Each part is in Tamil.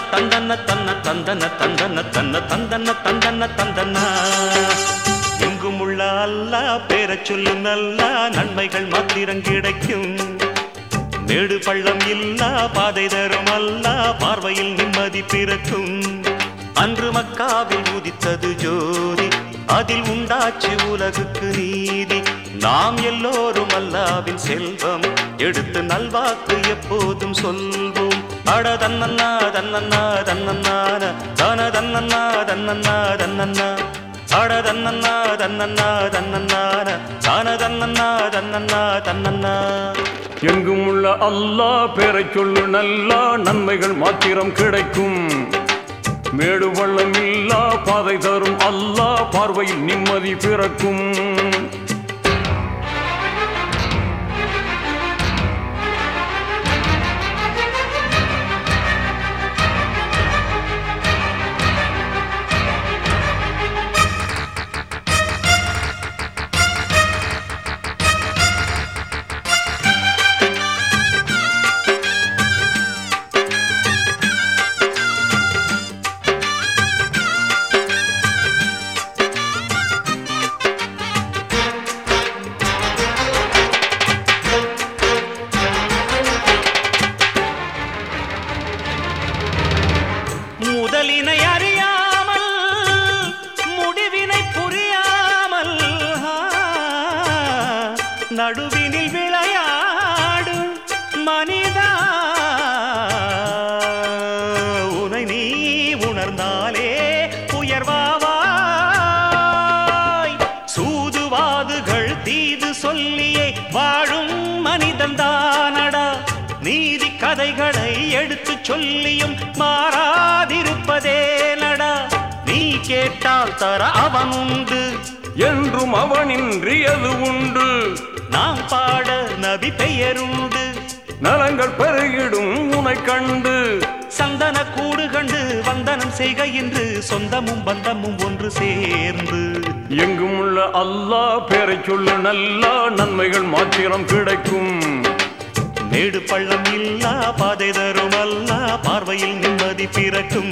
தந்தன தன்ன தந்தன தந்தன தன்ன தந்தன தந்தன தந்தனா எங்கும் உள்ள அல்லா பேரச் சொல்லு நல்லா நன்மைகள் மாத்திரம் கிடைக்கும் மேடு பள்ளம் இல்லா பாதை தரும் அல்லா பார்வையில் நிம்மதி பிறக்கும் அன்று மக்காவில் உதித்தது ஜோதி அதில் உண்டாச்சு உலகுக்கு நீதி நாம் எல்லோரும் அல்லாவின் செல்வம் எடுத்து நல்வாக்கு எப்போதும் சொல்வோம் அட தன்னன்னா தன்னன்னா தன்னன்னான தன தன்னன்னா தன்னன்னா தன்னன்னா அட தன்னன்னா தன்னன்னா தன்னன்னான தன தன்னன்னா தன்னன்னா தன்னன்னா எங்கும் உள்ள அல்லாஹ் பேரைச் சொல்லு நல்லா நன்மைகள் மாத்திரம் கிடைக்கும் மேடு பள்ளம் இல்லா பாதை தரும் அல்லாஹ் பார்வையில் நிம்மதி பிறக்கும் முதலினை அறியாமல் முடிவினை புரியாமல் ஆ, நடுவினில் விளையாடும் மனிதா உனை நீ உணர்ந்தாலே உயர்வாவாய் சூதுவாதுகள் தீது சொல்லியே வாழும் மனிதன் தானடா நீதி கதைகளை எடுத்து சொல்லியும் மாறாதிருப்பதே நடா நீ கேட்டால் தர அவன் உண்டு என்றும் அவனின்றி அது உண்டு நாம் பாட நபி பெயருண்டு நலங்கள் பெருகிடும் உனை கண்டு சந்தன கூடு கண்டு வந்தனம் செய்க என்று சொந்தமும் பந்தமும் ஒன்று சேர்ந்து எங்கும் உள்ள அல்லாஹ் பேரைச் சொல்லு நல்லா நன்மைகள் மாத்திரம் கிடைக்கும் மேடு பள்ளம் இல்லா பாதை தரும் அல்லா பார்வையில் நிம்மதி பிறக்கும்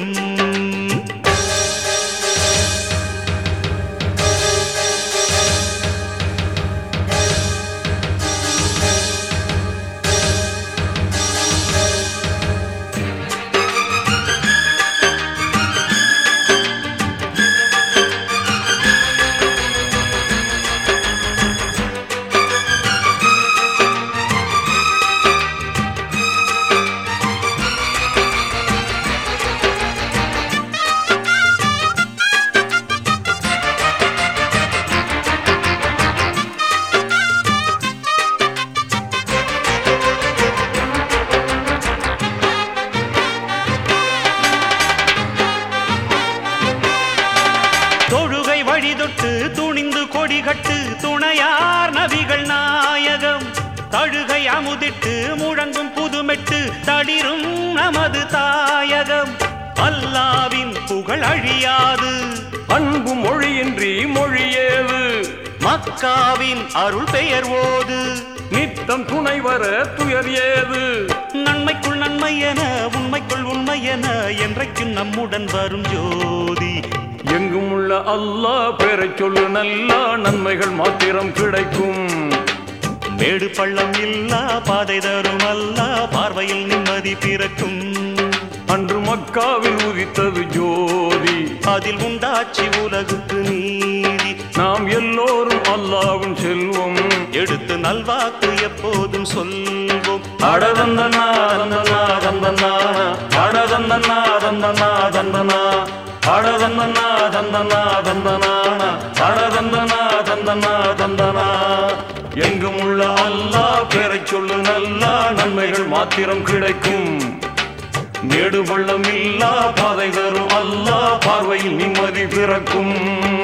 தொழுகை வழிதொட்டு துணிந்து கொடி கட்டு துணையார் நபிகள் நாயகம் தழுகை அமுதிட்டு முழங்கும் புதுமெட்டு தளிரும் நமது தாயகம் அல்லாவின் புகழ் அழியாது அன்பு மொழியின்றி மொழியேது மக்காவின் அருள் பெயர் ஓது நித்தம் துணை வர துயர் ஏது நன்மைக்குள் நன்மை என உண்மைக்குள் உண்மை என என்றைக்கும் நம்முடன் வரும் ஜோதி எங்கும் உள்ள அல்லாஹ் பேரைச் சொல்லு நல்லா நன்மைகள் மாத்திரம் கிடைக்கும் மேடு பள்ளம் இல்லா பாதை தரும் அல்லா பார்வையில் நிம்மதி பிறக்கும் அன்று மக்காவில் உதித்தது ஜோதி அதில் உண்டாட்சி உலகுக்கு நீதி நாம் எல்லோரும் அல்லாவின் செல்வம் எடுத்து நல்வாக்கு எப்போதும் சொல்வோம் அடதந்தனா தந்தனா தந்தனா அடதந்தனா தந்தனா தந்தனா அடதந்தனா தந்தனா தந்தனா அடதந்தனா தந்தனா தந்தனா எங்கும் உள்ள அல்லாஹ் பேரைச் சொல்லு நல்லா நன்மைகள் மாத்திரம் கிடைக்கும் மேடு பள்ளம் இல்லா பாதை தரும் அல்லாஹ் பார்வையில் நிம்மதி பிறக்கும்